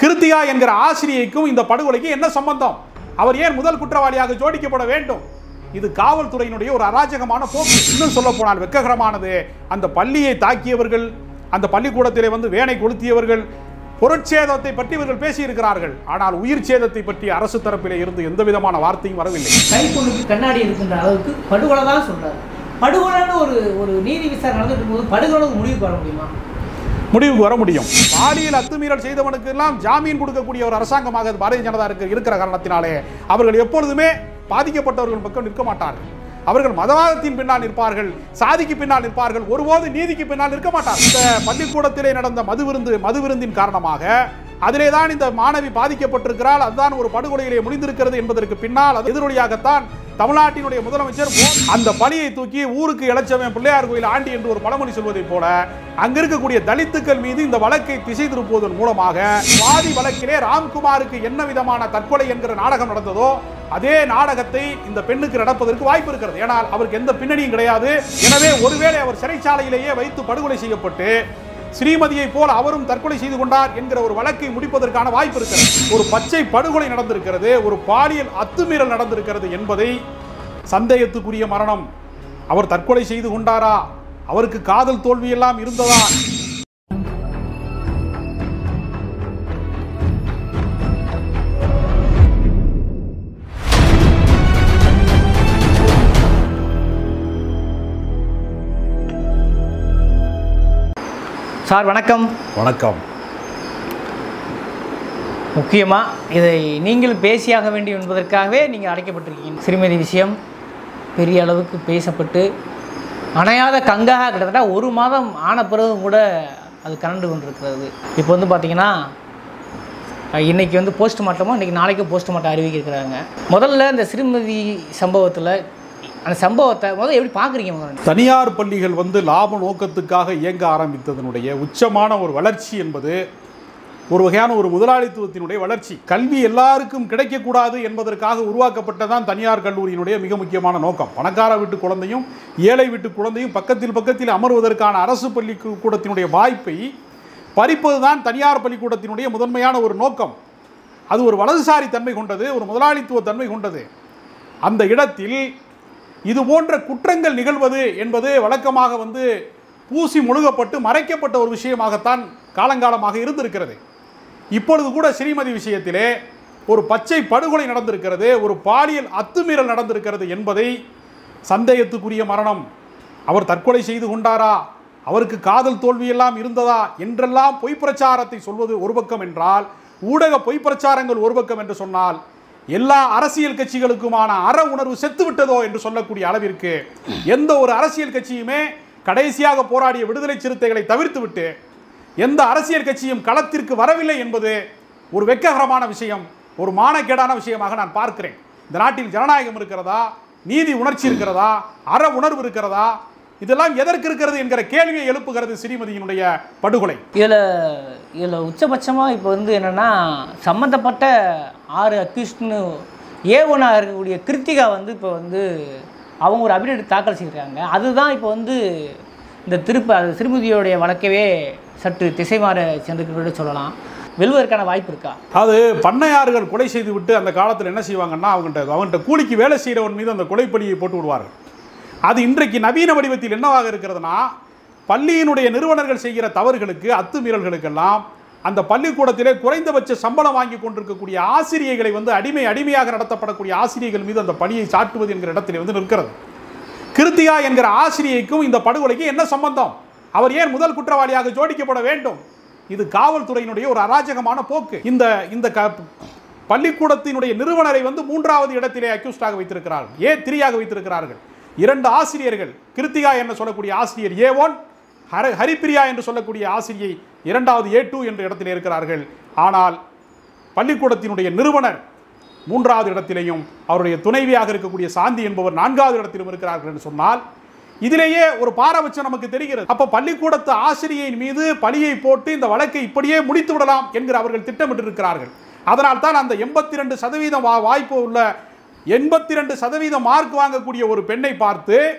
கிருத்திகா என்கிற ஆசிரியைக்கும் இந்த படுகொலைக்கு என்ன சம்பந்தம் அவர் ஏன் முதல் குற்றவாளியாக ஜோடிக்கப்பட வேண்டும் இது காவல்துறையினுடைய ஒரு அராஜகமான போக்கு இன்னும் சொல்ல போனால் வெக்ககரமானது அந்த பள்ளியை தாக்கியவர்கள் அந்த பள்ளிக்கூடத்திலே வந்து வேனை கொளுத்தியவர்கள் பொருட்சேதத்தை பற்றி இவர்கள் பேசியிருக்கிறார்கள் ஆனால் உயிர் சேதத்தை பற்றி அரசு தரப்பிலே இருந்து எந்த விதமான வார்த்தையும் வரவில்லை கைப்பொண்ணுக்கு கண்ணாடி இருக்கின்ற அளவுக்கு படுகொலை தான் சொல்றாரு படுகொலைன்னு ஒரு ஒரு நீதி விசாரணை நடந்துட்டு இருக்கும்போது படுகொலை முடிவுக்கு வர முடியுமா முடிவுக்கு வர முடியும் பாலியல் அத்துமீறல் செய்தவனுக்கு எல்லாம் ஜாமீன் கொடுக்கக்கூடிய ஒரு அரசாங்கமாக அது பாரதிய ஜனதா இருக்கு இருக்கிற காரணத்தினாலே அவர்கள் எப்பொழுதுமே பாதிக்கப்பட்டவர்கள் பக்கம் நிற்க மாட்டார்கள் அவர்கள் மதவாதத்தின் பின்னால் நிற்பார்கள் சாதிக்கு பின்னால் நிற்பார்கள் ஒருபோது நீதிக்கு பின்னால் நிற்க மாட்டார்கள் இந்த பள்ளிக்கூடத்திலே நடந்த மது விருந்து மது விருந்தின் காரணமாக அதிலே தான் இந்த மாணவி பாதிக்கப்பட்டிருக்கிறாள் அதுதான் ஒரு படுகொலையிலே முடிந்திருக்கிறது என்பதற்கு பின்னால் அது எதிரொலியாகத்தான் தமிழ்நாட்டினுடைய முதலமைச்சர் போ- அந்த பழியை தூக்கி ஊருக்கு இளைச்சவன் பிள்ளையார் கோயில் ஆண்டி என்று ஒரு பழமொழி சொல்வதைப் போல அங்க இருக்கக்கூடிய தலித்துக்கள் மீது இந்த வழக்கை திசை திருப்புவதன் மூலமாக வாதி வழக்கிலே ராம்குமாருக்கு என்ன விதமான தற்கொலை என்கிற நாடகம் நடந்ததோ அதே நாடகத்தை இந்த பெண்ணுக்கு நடப்பதற்கு வாய்ப்பு இருக்கிறது ஏனால் அவருக்கு எந்த பின்னணியும் கிடையாது எனவே ஒருவேளை அவர் சிறைச்சாலையிலேயே வைத்து படுகொலை செய்யப்பட்டு ஸ்ரீமதியை போல் அவரும் தற்கொலை செய்து கொண்டார் என்கிற ஒரு வழக்கை முடிப்பதற்கான வாய்ப்பு இருக்கிறது ஒரு பச்சை படுகொலை நடந்திருக்கிறது ஒரு பாலியல் அத்துமீறல் நடந்திருக்கிறது என்பதை சந்தேகத்துக்குரிய மரணம் அவர் தற்கொலை செய்து கொண்டாரா அவருக்கு காதல் தோல்வி எல்லாம் இருந்ததா சார் வணக்கம் வணக்கம் முக்கியமாக இதை நீங்கள் பேசியாக வேண்டும் என்பதற்காகவே நீங்கள் அடைக்கப்பட்டிருக்கீங்க ஸ்ரீமதி விஷயம் பெரிய அளவுக்கு பேசப்பட்டு அணையாத கங்காக கிட்டத்தட்ட ஒரு மாதம் ஆன பிறகும் கூட அது கரண்டு கொண்டிருக்கிறது இப்போ வந்து பார்த்தீங்கன்னா அஹ், இன்னைக்கு வந்து போஸ்ட்மார்ட்டமோ இன்னைக்கு நாளைக்கு போஸ்ட்மார்ட்டம் அறிவிக்கிறாங்க முதல்ல இந்த ஸ்ரீமதி சம்பவத்தில் அந்த சம்பவத்தை முதல்ல எப்படி பார்க்குறீங்க முதல்ல தனியார் பள்ளிகள் வந்து லாப நோக்கத்துக்காக இயங்க ஆரம்பித்ததனுடைய உச்சமான ஒரு வளர்ச்சி என்பது ஒரு வகையான ஒரு முதலாளித்துவத்தினுடைய வளர்ச்சி கல்வி எல்லாருக்கும் கிடைக்கக்கூடாது என்பதற்காக உருவாக்கப்பட்டதான் தனியார் கல்லூரியினுடைய மிக முக்கியமான நோக்கம் பணக்கார வீட்டு குழந்தையும் ஏழை வீட்டு குழந்தையும் பக்கத்தில் பக்கத்தில் அமர்வதற்கான அரசு பள்ளி கூடத்தினுடைய வாய்ப்பை பறிப்பதுதான் தனியார் பள்ளிக்கூடத்தினுடைய முதன்மையான ஒரு நோக்கம் அது ஒரு வலதுசாரி தன்மை கொண்டது ஒரு முதலாளித்துவ தன்மை கொண்டது அந்த இடத்தில் இது போன்ற குற்றங்கள் நிகழ்வது என்பது வழக்கமாக வந்து பூசி முழுகப்பட்டு மறைக்கப்பட்ட ஒரு விஷயமாகத்தான் காலங்காலமாக இருந்திருக்கிறது இப்பொழுது கூட ஸ்ரீமதி விஷயத்திலே ஒரு பச்சை படுகொலை நடந்திருக்கிறது ஒரு பாலியல் அத்துமீறல் நடந்திருக்கிறது என்பதை சந்தேகத்துக்குரிய மரணம் அவர் தற்கொலை செய்து கொண்டாரா அவருக்கு காதல் தோல்வியெல்லாம் இருந்ததா என்றெல்லாம் பொய் பிரச்சாரத்தை சொல்வது ஒரு பக்கம் என்றால் ஊடக பொய் பிரச்சாரங்கள் ஒரு பக்கம் என்று சொன்னால் எல்லா அரசியல் கட்சிகளுக்குமான அற உணர்வு செத்து விட்டதோ என்று சொல்லக்கூடிய அளவிற்கு எந்த ஒரு அரசியல் கட்சியுமே கடைசியாக போராடிய விடுதலை சிறுத்தைகளை தவிர்த்துவிட்டு எந்த அரசியல் கட்சியும் களத்திற்கு வரவில்லை என்பது ஒரு வெக்ககரமான விஷயம் ஒரு மானக்கேடான விஷயமாக நான் பார்க்கிறேன் இந்த நாட்டில் ஜனநாயகம் இருக்கிறதா நீதி உணர்ச்சி இருக்கிறதா அற உணர்வு இருக்கிறதா இதெல்லாம் எதற்கு இருக்கிறது என்கிற கேள்வியை எழுப்புகிறது ஸ்ரீமதியினுடைய படுகொலை இதில் இதில் உச்சபட்சமாக இப்போ வந்து என்னென்னா சம்மந்தப்பட்ட ஆறு அக்யூஸ்ட்னு ஏவனாக இருக்கக்கூடிய கிருத்திகா வந்து இப்போ வந்து அவங்க ஒரு அபிடேட் தாக்கல் செய்கிறாங்க அதுதான் இப்போ வந்து இந்த திருப்ப அது திருமதியோடைய வழக்கவே சற்று திசை மாற சென்றிருக்கிறத சொல்லலாம் வெல்வதற்கான வாய்ப்பு இருக்கா அது பண்ணையாறுகள் கொலை செய்து விட்டு அந்த காலத்தில் என்ன செய்வாங்கன்னா அவங்கள்ட்ட அவங்கள்ட்ட கூலிக்கு வேலை செய்கிறவன் மீது அந்த கொலைப்பழியை போட்டு விடுவார்கள் அது இன்றைக்கு நவீன வடிவத்தில் என்னவாக இருக்கிறதுனா பள்ளியினுடைய நிறுவனர்கள் செய்கிற தவறுகளுக்கு அத்துமீறல்களுக்கெல்லாம் அந்த பள்ளிக்கூடத்திலே குறைந்தபட்ச சம்பளம் வாங்கி கொண்டிருக்கக்கூடிய ஆசிரியர்களை வந்து அடிமை அடிமையாக நடத்தப்படக்கூடிய ஆசிரியர்கள் மீது அந்த பணியை சாட்டுவது என்கிற இடத்திலே வந்து நிற்கிறது கிருத்திகா என்கிற ஆசிரியைக்கும் இந்த படுகொலைக்கு என்ன சம்பந்தம் அவர் ஏன் முதல் குற்றவாளியாக ஜோடிக்கப்பட வேண்டும் இது காவல்துறையினுடைய ஒரு அராஜகமான போக்கு இந்த இந்த க பள்ளிக்கூடத்தினுடைய நிறுவனரை வந்து மூன்றாவது இடத்திலே அக்யூஸ்டாக வைத்திருக்கிறார்கள் ஏ த்ரீயாக வைத்திருக்கிறார்கள் இரண்டு ஆசிரியர்கள் கிருத்திகா என்று சொல்லக்கூடிய ஆசிரியர் ஏ ஒன் ஹர ஹரிப்பிரியா என்று சொல்லக்கூடிய ஆசிரியை இரண்டாவது ஏ டூ என்ற இடத்திலே இருக்கிறார்கள் ஆனால் பள்ளிக்கூடத்தினுடைய நிறுவனர் மூன்றாவது இடத்திலேயும் அவருடைய துணைவியாக இருக்கக்கூடிய சாந்தி என்பவர் நான்காவது இடத்திலும் இருக்கிறார்கள் என்று சொன்னால் இதிலேயே ஒரு பாரபட்சம் நமக்கு தெரிகிறது அப்ப பள்ளிக்கூடத்து ஆசிரியையின் மீது பழியை போட்டு இந்த வழக்கை இப்படியே முடித்து விடலாம் என்கிற அவர்கள் திட்டமிட்டிருக்கிறார்கள் அதனால் தான் அந்த எண்பத்தி ரெண்டு சதவீதம் வா- வாய்ப்பு உள்ள எண்பத்தி ரெண்டு சதவீதம் மார்க் வாங்கக்கூடிய ஒரு பெண்ணை பார்த்து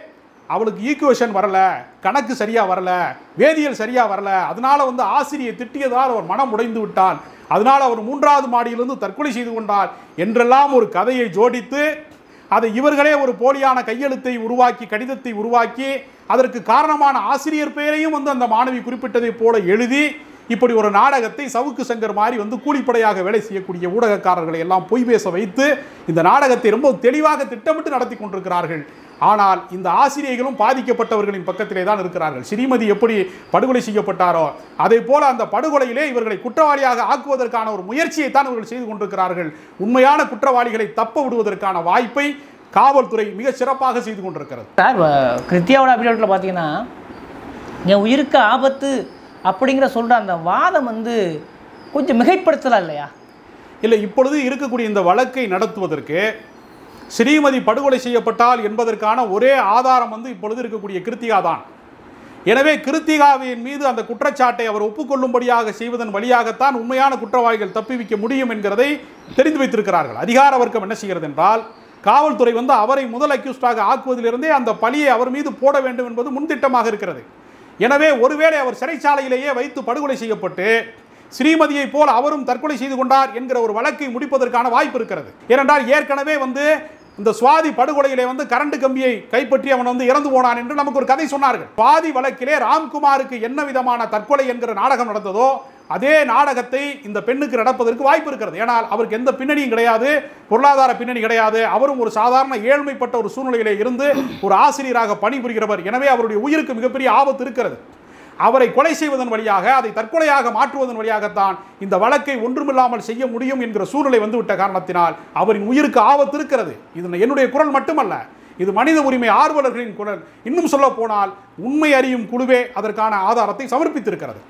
அவளுக்கு ஈக்குவேஷன் வரல கணக்கு சரியா வரல வேதியியல் சரியா வரல அதனால வந்து ஆசிரியை திட்டியதால் அவர் மனம் உடைந்து விட்டான் அதனால் அவர் மூன்றாவது மாடியிலிருந்து தற்கொலை செய்து கொண்டார் என்றெல்லாம் ஒரு கதையை ஜோடித்து அதை இவர்களே ஒரு போலியான கையெழுத்தை உருவாக்கி கடிதத்தை உருவாக்கி அதற்கு காரணமான ஆசிரியர் பெயரையும் வந்து அந்த மாணவி குறிப்பிட்டதைப் போல எழுதி இப்படி ஒரு நாடகத்தை சவுக்கு சங்கர் மாதிரி வந்து கூலிப்படையாக வேலை செய்யக்கூடிய ஊடகக்காரர்களை எல்லாம் பொய் பேச வைத்து இந்த நாடகத்தை ரொம்ப தெளிவாக திட்டமிட்டு நடத்தி கொண்டிருக்கிறார்கள் ஆனால் இந்த ஆசிரியர்களும் பாதிக்கப்பட்டவர்களின் பக்கத்திலே தான் இருக்கிறார்கள் ஸ்ரீமதி எப்படி படுகொலை செய்யப்பட்டாரோ அதே போல அந்த படுகொலையிலே இவர்களை குற்றவாளியாக ஆக்குவதற்கான ஒரு முயற்சியை தான் இவர்கள் செய்து கொண்டிருக்கிறார்கள் உண்மையான குற்றவாளிகளை தப்ப விடுவதற்கான வாய்ப்பை காவல்துறை மிக சிறப்பாக செய்து கொண்டிருக்கிறது சார் வ- கிருத்தியாவோட அபிடேட்டில் பார்த்தீங்கன்னா என் உயிருக்கு ஆபத்து அப்படிங்கிற சொல்கிற அந்த வாதம் வந்து கொஞ்சம் மிகைப்படுத்தலாம் இல்லையா இல்லை இப்பொழுது இருக்கக்கூடிய இந்த வழக்கை நடத்துவதற்கு ஸ்ரீமதி படுகொலை செய்யப்பட்டால் என்பதற்கான ஒரே ஆதாரம் வந்து இப்பொழுது இருக்கக்கூடிய கிருத்திகா தான் எனவே கிருத்திகாவின் மீது அந்த குற்றச்சாட்டை அவர் ஒப்புக்கொள்ளும்படியாக செய்வதன் வழியாகத்தான் உண்மையான குற்றவாளிகள் தப்பிவிக்க முடியும் என்கிறதை தெரிந்து வைத்திருக்கிறார்கள் அதிகார வர்க்கம் என்ன செய்கிறது என்றால் காவல்துறை வந்து அவரை முதல் அக்யூஸ்டாக ஆக்குவதிலிருந்தே அந்த பழியை அவர் மீது போட வேண்டும் என்பது முன்திட்டமாக இருக்கிறது எனவே ஒருவேளை அவர் சிறைச்சாலையிலேயே வைத்து படுகொலை செய்யப்பட்டு ஸ்ரீமதியை போல் அவரும் தற்கொலை செய்து கொண்டார் என்கிற ஒரு வழக்கை முடிப்பதற்கான வாய்ப்பு இருக்கிறது ஏனென்றால் ஏற்கனவே வந்து இந்த சுவாதி படுகொலையிலே வந்து கரண்ட் கம்பியை கைப்பற்றி அவன் வந்து இறந்து போனான் என்று நமக்கு ஒரு கதை சொன்னார்கள் சுவாதி வழக்கிலே ராம்குமாருக்கு என்ன விதமான தற்கொலை என்கிற நாடகம் நடந்ததோ அதே நாடகத்தை இந்த பெண்ணுக்கு நடப்பதற்கு வாய்ப்பு இருக்கிறது ஏனால் அவருக்கு எந்த பின்னணியும் கிடையாது பொருளாதார பின்னணி கிடையாது அவரும் ஒரு சாதாரண ஏழ்மைப்பட்ட ஒரு சூழ்நிலையிலே இருந்து ஒரு ஆசிரியராக பணிபுரிகிறவர் எனவே அவருடைய உயிருக்கு மிகப்பெரிய ஆபத்து இருக்கிறது அவரை கொலை செய்வதன் வழியாக அதை தற்கொலையாக மாற்றுவதன் வழியாகத்தான் இந்த வழக்கை ஒன்றுமில்லாமல் செய்ய முடியும் என்கிற சூழ்நிலை வந்துவிட்ட காரணத்தினால் அவரின் உயிருக்கு ஆபத்து இருக்கிறது இது என்னுடைய குரல் மட்டுமல்ல இது மனித உரிமை ஆர்வலர்களின் குரல் இன்னும் சொல்ல போனால் உண்மை அறியும் குழுவே அதற்கான ஆதாரத்தை சமர்ப்பித்திருக்கிறது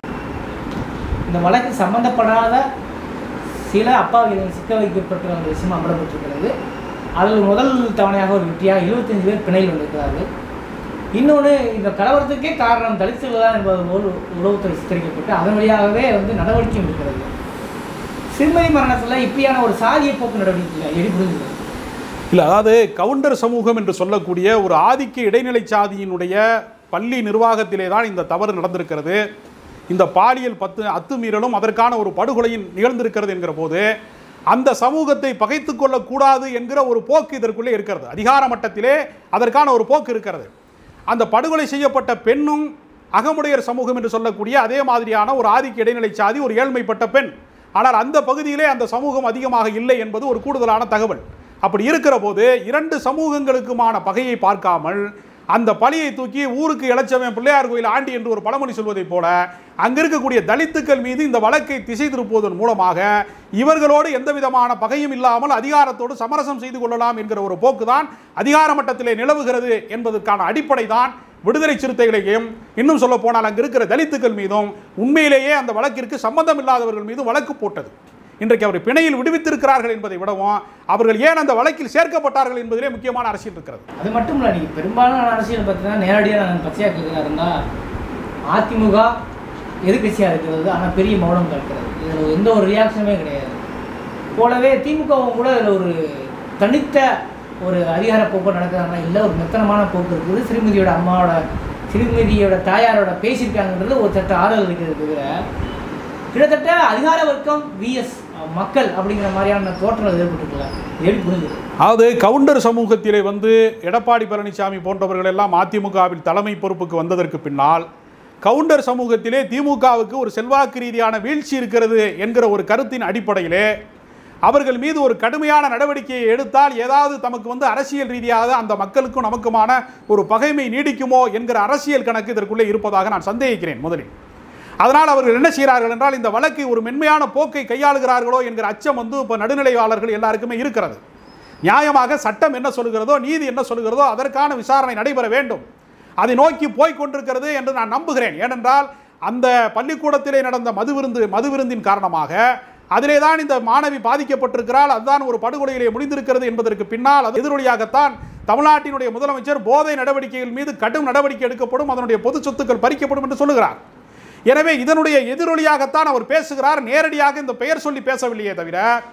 இந்த வழக்கு சம்பந்தப்படாத சில அப்பாவிகள் சிக்க வைக்கப்பட்ட அந்த விஷயம் அமலப்பட்டிருக்கிறது அதில் முதல் தவணையாக ஒரு வெற்றியாக 75 பேர் பிணையில் வந்திருக்கிறார்கள் இன்னொன்று இந்த கலவரத்துக்கே காரணம் தலித்துகள் தான் என்பது போல் உளவுத்துறை சித்தரிக்கப்பட்டு அதன் வழியாகவே வந்து நடவடிக்கை எடுக்கிறது சிறுமதி மரணத்தில் இப்படியான ஒரு சாதிய போக்கு நடவடிக்கை எடி புரிஞ்சுக்கிறது இல்லை அதாவது கவுண்டர் சமூகம் என்று சொல்லக்கூடிய ஒரு ஆதிக்க இடைநிலை சாதியினுடைய பள்ளி நிர்வாகத்திலே தான் இந்த தவறு நடந்திருக்கிறது இந்த பாலியல் பத்து அத்துமீறலும் அதற்கான ஒரு படுகொலையும் நிகழ்ந்திருக்கிறது என்கிற போது அந்த சமூகத்தை பகைத்து கொள்ளக்கூடாது என்கிற ஒரு போக்கு இதற்குள்ளே இருக்கிறது அதிகார மட்டத்திலே அதற்கான ஒரு போக்கு இருக்கிறது அந்த படுகொலை செய்யப்பட்ட பெண்ணும் அகமுடையர் சமூகம் என்று சொல்லக்கூடிய அதே மாதிரியான ஒரு ஆதிக்க இடைநிலை சாதி ஒரு ஏழ்மைப்பட்ட பெண் ஆனால் அந்த பகுதியிலே அந்த சமூகம் அதிகமாக இல்லை என்பது ஒரு கூடுதலான தகவல் அப்படி இருக்கிற போது இரண்டு சமூகங்களுக்குமான பகையை பார்க்காமல் அந்த பழியை தூக்கி ஊருக்கு இளைச்சவன் பிள்ளையார் கோயில் ஆண்டி என்று ஒரு பழமொழி சொல்வதைப் போல அங்க இருக்கக்கூடிய தலித்துக்கள் மீது இந்த வழக்கை திசை திருப்புவதன் மூலமாக இவர்களோடு எந்த விதமான பகையும் இல்லாமல் அதிகாரத்தோடு சமரசம் செய்து கொள்ளலாம் என்கிற ஒரு போக்குதான் அதிகார மட்டத்திலே நிலவுகிறது என்பதற்கான அடிப்படை தான் விடுதலை சிறுத்தைகளையும் இன்னும் சொல்ல போனால் அங்கு இருக்கிற தலித்துக்கள் மீதும் உண்மையிலேயே அந்த வழக்கிற்கு சம்பந்தம் இல்லாதவர்கள் மீதும் வழக்கு போட்டது இன்றைக்கு அவர் பிணையில் விடுவித்திருக்கிறார்கள் என்பதை விடவும் அவர்கள் ஏன் அந்த வழக்கில் சேர்க்கப்பட்டார்கள் என்பதிலே முக்கியமான அரசியல் இருக்கிறது அது மட்டும் இல்லை நீங்கள் பெரும்பாலான அரசியல் பார்த்தீங்கன்னா நேரடியாக நான் பச்சையாக கேட்குறதா இருந்தால் அதிமுக எதிர்க்கட்சியாக இருக்கிறது ஆனால் பெரிய மௌனம் கேட்கிறது இதில் எந்த ஒரு ரியாக்ஷனுமே கிடையாது போலவே திமுகவும் கூட இதில் ஒரு தனித்த ஒரு அதிகார போக்கு நடக்குதுன்னா இல்லை ஒரு மெத்தனமான போக்கு இருக்குது ஸ்ரீமதியோட அம்மாவோட ஸ்ரீமதியோட தாயாரோட பேசியிருக்காங்கன்றது ஒரு சட்ட ஆறுதல் இருக்கிறது தவிர கிட்டத்தட்ட அதிகார வர்க்கம் விஎஸ் மக்கள் அப்படிங்கிற மாதிரியான தோற்றம் ஏற்பட்டுருக்கல இது எப்படி புரிஞ்சுது அதாவது கவுண்டர் சமூகத்திலே வந்து எடப்பாடி பழனிசாமி போன்றவர்கள் எல்லாம் அதிமுகவில் தலைமை பொறுப்புக்கு வந்ததற்கு பின்னால் கவுண்டர் சமூகத்திலே திமுகவுக்கு ஒரு செல்வாக்கு ரீதியான வீழ்ச்சி இருக்கிறது என்கிற ஒரு கருத்தின் அடிப்படையிலே அவர்கள் மீது ஒரு கடுமையான நடவடிக்கையை எடுத்தால் ஏதாவது தமக்கு வந்து அரசியல் ரீதியாக அந்த மக்களுக்கும் நமக்குமான ஒரு பகைமை நீடிக்குமோ என்கிற அரசியல் கணக்கு இதற்குள்ளே இருப்பதாக நான் சந்தேகிக்கிறேன் முதலில் அதனால் அவர்கள் என்ன செய்கிறார்கள் என்றால் இந்த வழக்கை ஒரு மென்மையான போக்கை கையாளுகிறார்களோ என்கிற அச்சம் வந்து இப்போ நடுநிலையாளர்கள் எல்லாருக்குமே இருக்கிறது நியாயமாக சட்டம் என்ன சொல்கிறதோ நீதி என்ன சொல்கிறதோ அதற்கான விசாரணை நடைபெற வேண்டும் அதை நோக்கி போய்க் கொண்டிருக்கிறது என்று நான் நம்புகிறேன் ஏனென்றால் அந்த பள்ளிக்கூடத்திலே நடந்த மது விருந்து மது விருந்தின் காரணமாக அதிலே தான் இந்த மாணவி பாதிக்கப்பட்டிருக்கிறாள் அதுதான் ஒரு படுகொலையிலே முடிந்திருக்கிறது என்பதற்கு பின்னால் அது எதிரொலியாகத்தான் தமிழ்நாட்டினுடைய முதலமைச்சர் போதை நடவடிக்கைகள் மீது கடும் நடவடிக்கை எடுக்கப்படும் அதனுடைய பொது சொத்துக்கள் பறிக்கப்படும் என்று சொல்லுகிறார் எனவே இதனுடைய எதிரொலியாகத்தான் அவர் பேசுகிறார் நேரடியாக இந்த பெயர் சொல்லி பேசவில்லையே தவிர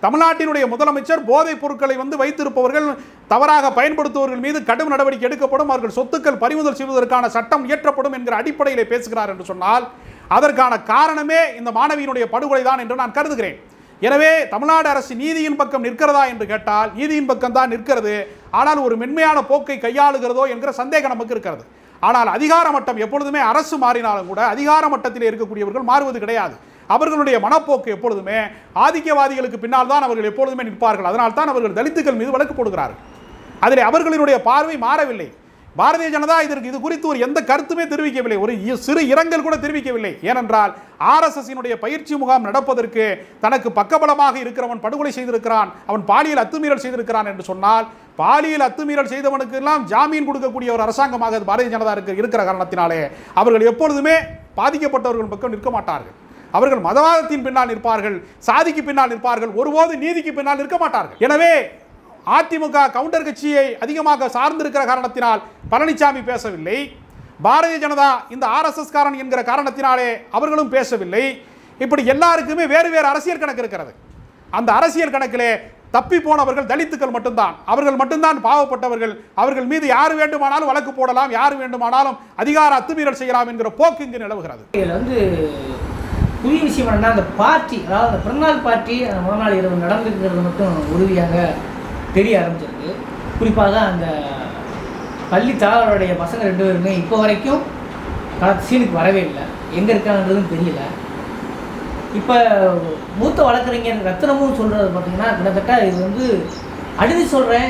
தமிழ்நாட்டினுடைய முதலமைச்சர் போதைப் பொருட்களை வந்து வைத்திருப்பவர்கள் தவறாக பயன்படுத்துபவர்கள் மீது கடும் நடவடிக்கை எடுக்கப்படும் அவர்கள் சொத்துக்கள் பறிமுதல் செய்வதற்கான சட்டம் இயற்றப்படும் என்கிற அடிப்படையில் பேசுகிறார் என்று சொன்னால் அதற்கான காரணமே இந்த மாணவியினுடைய படுகொலை தான் என்று நான் கருதுகிறேன் எனவே தமிழ்நாடு அரசு நீதியின் பக்கம் நிற்கிறதா என்று கேட்டால் நீதியின் பக்கம் தான் நிற்கிறது ஆனால் ஒரு மென்மையான போக்கை கையாளுகிறதோ என்கிற சந்தேகம் நமக்கு இருக்கிறது ஆனால் அதிகார மட்டம் எப்பொழுதுமே அரசு மாறினாலும் கூட அதிகார மட்டத்தில் இருக்கக்கூடியவர்கள் மாறுவது கிடையாது அவர்களுடைய மனப்போக்கு எப்பொழுதுமே ஆதிக்கவாதிகளுக்கு பின்னால் தான் அவர்கள் எப்பொழுதுமே நிற்பார்கள் அதனால் தான் அவர்கள் தலித்துக்கள் மீது வழக்கு போடுகிறார்கள் அதில் அவர்களினுடைய பார்வை மாறவில்லை பாரதிய ஜனதா இதற்கு இது குறித்து ஒரு எந்த கருத்துமே தெரிவிக்கவில்லை ஒரு இ- சிறு இரங்கல் கூட தெரிவிக்கவில்லை ஏனென்றால் ஆர்எஸ்எஸ்ஸினுடைய பயிற்சி முகாம் நடப்பதற்கு தனக்கு பக்கபலமாக இருக்கிறவன் படுகொலை செய்திருக்கிறான் அவன் பாலியல் அத்துமீறல் செய்திருக்கிறான் என்று சொன்னால் பாலியல் அத்துமீறல் செய்தவனுக்கு எல்லாம் ஜாமீன் கொடுக்கக்கூடிய ஒரு அரசாங்கமாக அது பாரதிய ஜனதா இருக்கு இருக்கிற காரணத்தினாலே அவர்கள் எப்பொழுதுமே பாதிக்கப்பட்டவர்கள் பக்கம் நிற்க மாட்டார்கள் அவர்கள் மதவாதத்தின் பின்னால் நிற்பார்கள் சாதிக்கு பின்னால் நிற்பார்கள் ஒருபோது நீதிக்கு பின்னால் நிற்க மாட்டார்கள் எனவே அதிமுக கவுண்டர் கட்சியை அதிகமாக சார்ந்திருக்கிற காரணத்தினால் பழனிசாமி பேசவில்லை பாரதிய ஜனதா இந்த ஆர்எஸ்எஸ் காரன் என்கிற காரணத்தினாலே அவர்களும் பேசவில்லை இப்படி எல்லாருக்குமே வேறு வேறு அரசியல் கணக்கு இருக்கிறது அந்த அரசியல் கணக்கிலே தப்பி போனவர்கள் தலித்துக்கள் மட்டும்தான் அவர்கள் மட்டும்தான் பாவப்பட்டவர்கள் அவர்கள் மீது யார் வேண்டுமானாலும் வழக்கு போடலாம் யார் வேண்டுமானாலும் அதிகார அத்துமீறல் செய்யலாம் என்கிற போக்கு இங்கு நிலவுகிறது இதில் வந்து புதிய விஷயம் என்னன்னா அந்த பார்ட்டி அதாவது அந்த பிறந்தநாள் பார்ட்டி அந்த முதல் நாள் இரவு நடந்துருக்கிறது மட்டும் உறுதியாக தெரிய ஆரம்பிச்சிருக்கு குறிப்பாக அந்த பள்ளி தாளருடைய பசங்க ரெண்டு பேருமே இப்போ வரைக்கும் களத்து சீனுக்கு வரவே இல்லை எங்கே இருக்காங்கன்றதும் தெரியல இப்போ மூத்த வழக்கறிஞர் ரத்னமும் சொல்கிறது பார்த்தீங்கன்னா கிட்டத்தட்ட இது வந்து அழுதி சொல்கிறேன்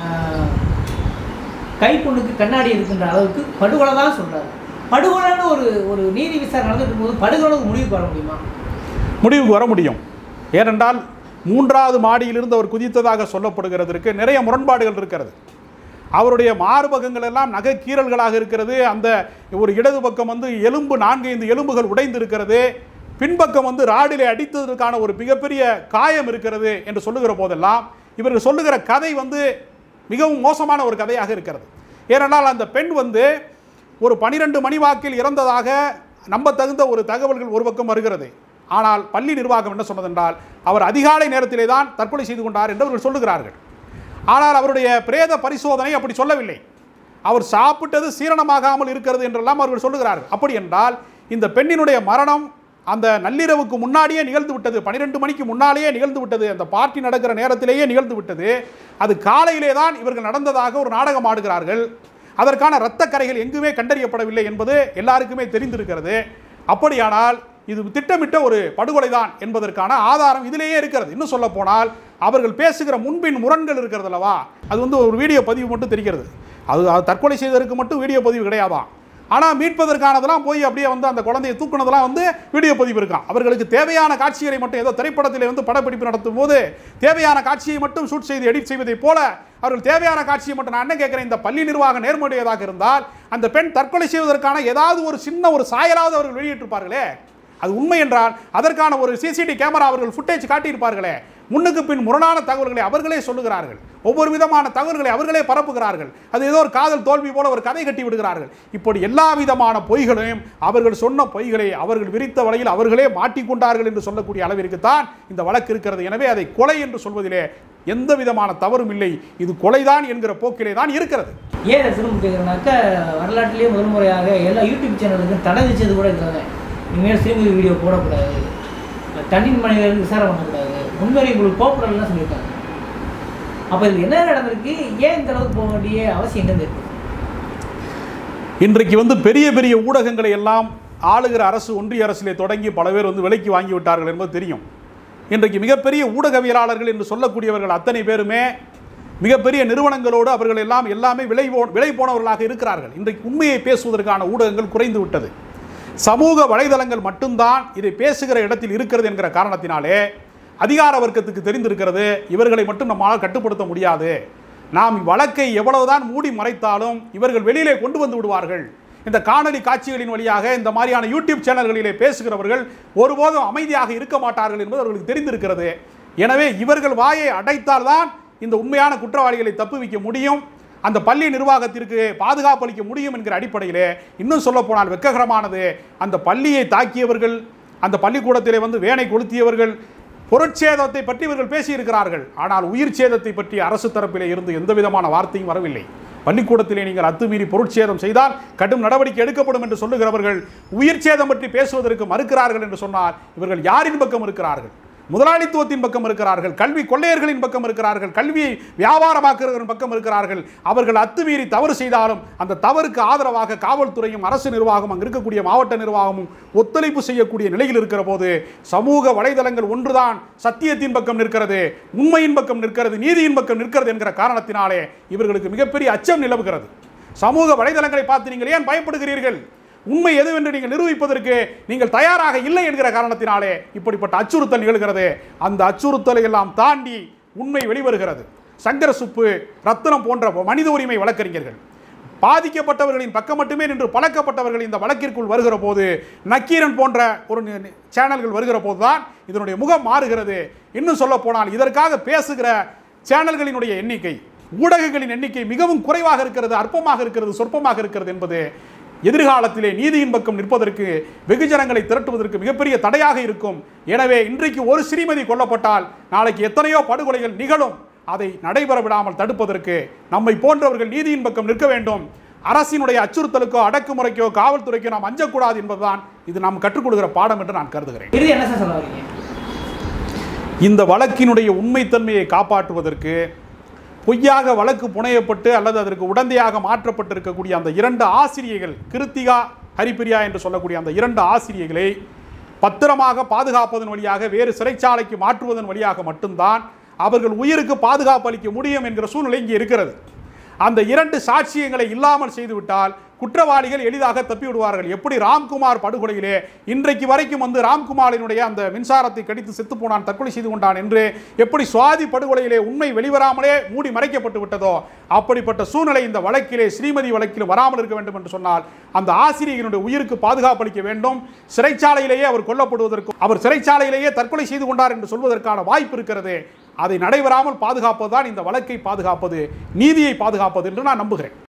கை பொண்ணுக்கு கண்ணாடி இருக்கின்ற அளவுக்கு படுகொலை தான் சொல்கிறாரு படுகொலைன்னு ஒரு ஒரு நீதி விசாரணை நடந்துட்டு இருக்கும்போது படுகொலைக்கு முடிவுக்கு வர முடியுமா முடிவுக்கு வர முடியும் ஏனென்றால் மூன்றாவது மாடியிலிருந்து அவர் குதித்ததாக சொல்லப்படுகிறதற்கு நிறைய முரண்பாடுகள் இருக்கிறது அவருடைய மார்பகங்கள் எல்லாம் நகை கீறல்களாக இருக்கிறது அந்த ஒரு இடது பக்கம் வந்து எலும்பு நான்கு ஐந்து எலும்புகள் உடைந்து இருக்கிறது பின்பக்கம் வந்து ராடிலே அடித்ததற்கான ஒரு மிகப்பெரிய காயம் இருக்கிறது என்று சொல்லுகிற போதெல்லாம் இவர்கள் சொல்லுகிற கதை வந்து மிகவும் மோசமான ஒரு கதையாக இருக்கிறது ஏனென்றால் அந்த பெண் வந்து ஒரு பனிரெண்டு மணி வாக்கில் இறந்ததாக நம்பத்தகுந்த ஒரு தகவல்கள் ஒரு பக்கம் வருகிறது ஆனால் பள்ளி நிர்வாகம் என்ன சொன்னதென்றால் அவர் அதிகாலை நேரத்திலே தான் தற்கொலை செய்து கொண்டார் என்று அவர்கள் சொல்லுகிறார்கள் ஆனால் அவருடைய பிரேத பரிசோதனை அப்படி சொல்லவில்லை அவர் சாப்பிட்டது சீரணமாகாமல் இருக்கிறது என்றெல்லாம் அவர்கள் சொல்லுகிறார்கள் அப்படி என்றால் இந்த பெண்ணினுடைய மரணம் அந்த நள்ளிரவுக்கு முன்னாடியே நிகழ்ந்து விட்டது பன்னிரெண்டு மணிக்கு முன்னாலேயே நிகழ்ந்து விட்டது அந்த பார்ட்டி நடக்கிற நேரத்திலேயே நிகழ்ந்து விட்டது அது காலையிலே தான் இவர்கள் நடந்ததாக ஒரு நாடகம் ஆடுகிறார்கள் அதற்கான இரத்த கரைகள் எங்குமே கண்டறியப்படவில்லை என்பது எல்லாருக்குமே தெரிந்திருக்கிறது அப்படியானால் இது திட்டமிட்ட ஒரு படுகொலை தான் என்பதற்கான ஆதாரம் இதிலேயே இருக்கிறது இன்னும் சொல்ல போனால் அவர்கள் பேசுகிற முன்பின் முரண்கள் இருக்கிறது அல்லவா அது வந்து ஒரு வீடியோ பதிவு மட்டும் தெரிகிறது அது அது தற்கொலை செய்ததற்கு மட்டும் வீடியோ பதிவு கிடையாதாம் ஆனால் மீட்பதற்கானதெல்லாம் போய் அப்படியே வந்து அந்த குழந்தையை தூக்குனதெல்லாம் வந்து வீடியோ பதிவு இருக்கான் அவர்களுக்கு தேவையான காட்சிகளை மட்டும் ஏதோ திரைப்படத்தில் வந்து படப்பிடிப்பு நடத்தும் போது தேவையான காட்சியை மட்டும் ஷூட் செய்து எடிட் செய்வதைப் போல அவர்கள் தேவையான காட்சியை மட்டும் நான் என்ன கேட்குறேன் இந்த பள்ளி நிர்வாகம் நேர்மையுடையதாக இருந்தால் அந்த பெண் தற்கொலை செய்வதற்கான ஏதாவது ஒரு சின்ன ஒரு சாயலாவது அவர்கள் வெளியிட்டிருப்பார்களே அது உண்மை என்றால் அதற்கான ஒரு சிசிடி கேமரா அவர்கள் ஃபுட்டேஜ் காட்டியிருப்பார்களே முன்னுக்கு பின் முரணான தகவல்களை அவர்களே சொல்லுகிறார்கள் ஒவ்வொரு விதமான தகவல்களை அவர்களே பரப்புகிறார்கள் அது ஏதோ ஒரு காதல் தோல்வி போல ஒரு கதை கட்டி விடுகிறார்கள் இப்படி எல்லா விதமான பொய்களையும் அவர்கள் சொன்ன பொய்களை அவர்கள் விரித்த வலையில் அவர்களே மாட்டிக்கொண்டார்கள் என்று சொல்லக்கூடிய அளவிற்கு தான் இந்த வழக்கு இருக்கிறது எனவே அதை கொலை என்று சொல்வதிலே எந்த விதமான தவறும் இல்லை இது கொலைதான் என்கிற போக்கிலே தான் இருக்கிறது ஏன் இதை திரும்ப கேட்குறேன்னாக்கா வரலாற்றிலேயே முதல் முறையாக எல்லா யூடியூப் சேனலுக்கும் தடை விதிச்சது கூட இதுதானே இனிமேல் ஸ்ரீமதி வீடியோ போடக்கூடாது தண்ணின் மனிதர்கள் விசாரணை பண்ணக்கூடாது முன்வரை உங்களுக்கு போகக்கூடாதுலாம் சொல்லியிருக்காங்க அப்போ இது என்ன நடந்திருக்கு ஏன் இந்த அளவுக்கு போக வேண்டிய அவசியம் எங்கே இருக்கு இன்றைக்கு வந்து பெரிய பெரிய ஊடகங்களை எல்லாம் ஆளுகிற அரசு ஒன்றிய அரசிலே தொடங்கி பல பேர் வந்து விலைக்கு வாங்கி விட்டார்கள் என்பது தெரியும் இன்றைக்கு மிகப்பெரிய ஊடகவியலாளர்கள் என்று சொல்லக்கூடியவர்கள் அத்தனை பேருமே மிகப்பெரிய நிறுவனங்களோடு அவர்கள் எல்லாம் எல்லாமே விலை போ விலை போனவர்களாக இருக்கிறார்கள் இன்றைக்கு உண்மையை பேசுவதற்கான ஊடகங்கள் குறைந்து விட்டது சமூக வலைதளங்கள் மட்டும்தான் இதை பேசுகிற இடத்தில் இருக்கிறது என்கிற காரணத்தினாலே அதிகார வர்க்கத்துக்கு தெரிந்திருக்கிறது இவர்களை மட்டும் நம்மால் கட்டுப்படுத்த முடியாது நாம் வழக்கை எவ்வளவுதான் மூடி மறைத்தாலும் இவர்கள் வெளியிலே கொண்டு வந்து விடுவார்கள் இந்த காணொளி காட்சிகளின் வழியாக இந்த மாதிரியான யூடியூப் சேனல்களிலே பேசுகிறவர்கள் ஒருபோதும் அமைதியாக இருக்க மாட்டார்கள் என்பது அவர்களுக்கு தெரிந்திருக்கிறது எனவே இவர்கள் வாயை அடைத்தால்தான் இந்த உண்மையான குற்றவாளிகளை தப்புவிக்க முடியும் அந்த பள்ளி நிர்வாகத்திற்கு பாதுகாப்பு அளிக்க முடியும் என்கிற அடிப்படையிலே இன்னும் சொல்ல போனால் வெக்ககரமானது அந்த பள்ளியை தாக்கியவர்கள் அந்த பள்ளிக்கூடத்திலே வந்து வேனை கொளுத்தியவர்கள் பொருட்சேதத்தை பற்றி இவர்கள் பேசியிருக்கிறார்கள் ஆனால் உயிர் சேதத்தை பற்றி அரசு தரப்பிலே இருந்து எந்த விதமான வார்த்தையும் வரவில்லை பள்ளிக்கூடத்திலே நீங்கள் அத்துமீறி பொருட்சேதம் செய்தால் கடும் நடவடிக்கை எடுக்கப்படும் என்று சொல்லுகிறவர்கள் உயிர் சேதம் பற்றி பேசுவதற்கு மறுக்கிறார்கள் என்று சொன்னால் இவர்கள் யாரின் பக்கம் இருக்கிறார்கள் முதலாளித்துவத்தின் பக்கம் இருக்கிறார்கள் கல்வி கொள்ளையர்களின் பக்கம் இருக்கிறார்கள் கல்வியை வியாபாரமாக்குறவர்களின் பக்கம் இருக்கிறார்கள் அவர்கள் அத்துமீறி தவறு செய்தாலும் அந்த தவறுக்கு ஆதரவாக காவல்துறையும் அரசு நிர்வாகம் அங்கு இருக்கக்கூடிய மாவட்ட நிர்வாகமும் ஒத்துழைப்பு செய்யக்கூடிய நிலையில் இருக்கிற போது சமூக வலைதளங்கள் ஒன்றுதான் சத்தியத்தின் பக்கம் நிற்கிறது உண்மையின் பக்கம் நிற்கிறது நீதியின் பக்கம் நிற்கிறது என்கிற காரணத்தினாலே இவர்களுக்கு மிகப்பெரிய அச்சம் நிலவுகிறது சமூக வலைதளங்களை பார்த்து நீங்கள் ஏன் பயப்படுகிறீர்கள் உண்மை எதுவென்று நீங்கள் நிரூபிப்பதற்கு நீங்கள் தயாராக இல்லை என்கிற காரணத்தினாலே இப்படிப்பட்ட அச்சுறுத்தல் நிகழ்கிறது அந்த அச்சுறுத்தலை எல்லாம் தாண்டி உண்மை வெளிவருகிறது சங்கர சுப்பு ரத்னம் போன்ற மனித உரிமை வழக்கறிஞர்கள் பாதிக்கப்பட்டவர்களின் பக்கம் மட்டுமே நின்று பழக்கப்பட்டவர்கள் இந்த வழக்கிற்குள் வருகிற போது நக்கீரன் போன்ற ஒரு நி- நி- சேனல்கள் வருகிற போதுதான் இதனுடைய முகம் மாறுகிறது இன்னும் சொல்ல போனால் இதற்காக பேசுகிற சேனல்களினுடைய எண்ணிக்கை ஊடகங்களின் எண்ணிக்கை மிகவும் குறைவாக இருக்கிறது அற்பமாக இருக்கிறது சொற்பமாக இருக்கிறது என்பது எதிர்காலத்திலே நீதியின் பக்கம் நிற்பதற்கு வெகுஜனங்களை திரட்டுவதற்கு மிகப்பெரிய தடையாக இருக்கும் எனவே இன்றைக்கு ஒரு ஸ்ரீமதி கொல்லப்பட்டால் நாளைக்கு எத்தனையோ படுகொலைகள் நிகழும் அதை நடைபெற விடாமல் தடுப்பதற்கு நம்மை போன்றவர்கள் நீதியின் பக்கம் நிற்க வேண்டும் அரசினுடைய அச்சுறுத்தலுக்கோ அடக்குமுறைக்கோ காவல்துறைக்கோ நாம் அஞ்சக்கூடாது என்பதுதான் இது நாம் கற்றுக் கொடுக்கிற பாடம் என்று நான் கருதுகிறேன் இறுதி என்ன சார் சொல்ல வரீங்க இந்த வழக்கினுடைய உண்மைத்தன்மையை காப்பாற்றுவதற்கு பொய்யாக வழக்கு புனையப்பட்டு அல்லது அதற்கு உடந்தையாக மாற்றப்பட்டிருக்கக்கூடிய அந்த இரண்டு ஆசிரியைகள் கிருத்திகா ஹரிப்பிரியா என்று சொல்லக்கூடிய அந்த இரண்டு ஆசிரியர்களை பத்திரமாக பாதுகாப்பதன் வழியாக வேறு சிறைச்சாலைக்கு மாற்றுவதன் வழியாக மட்டும்தான் அவர்கள் உயிருக்கு பாதுகாப்பு அளிக்க முடியும் என்கிற சூழ்நிலை இங்கே இருக்கிறது அந்த இரண்டு சாட்சியங்களை இல்லாமல் செய்துவிட்டால் குற்றவாளிகள் எளிதாக தப்பி விடுவார்கள் எப்படி ராம்குமார் படுகொலையிலே இன்றைக்கு வரைக்கும் வந்து ராம்குமாரினுடைய அந்த மின்சாரத்தை கடித்து செத்து போனான் தற்கொலை செய்து கொண்டான் என்று எப்படி சுவாதி படுகொலையிலே உண்மை வெளிவராமலே மூடி மறைக்கப்பட்டு விட்டதோ அப்படிப்பட்ட சூழ்நிலை இந்த வழக்கிலே ஸ்ரீமதி வழக்கில் வராமல் இருக்க வேண்டும் என்று சொன்னால் அந்த ஆசிரியர்களுடைய உயிருக்கு பாதுகாப்பு அளிக்க வேண்டும் சிறைச்சாலையிலேயே அவர் கொல்லப்படுவதற்கு அவர் சிறைச்சாலையிலேயே தற்கொலை செய்து கொண்டார் என்று சொல்வதற்கான வாய்ப்பு இருக்கிறது அதை நடைபெறாமல் பாதுகாப்பதுதான் இந்த வழக்கை பாதுகாப்பது நீதியை பாதுகாப்பது என்று நான் நம்புகிறேன்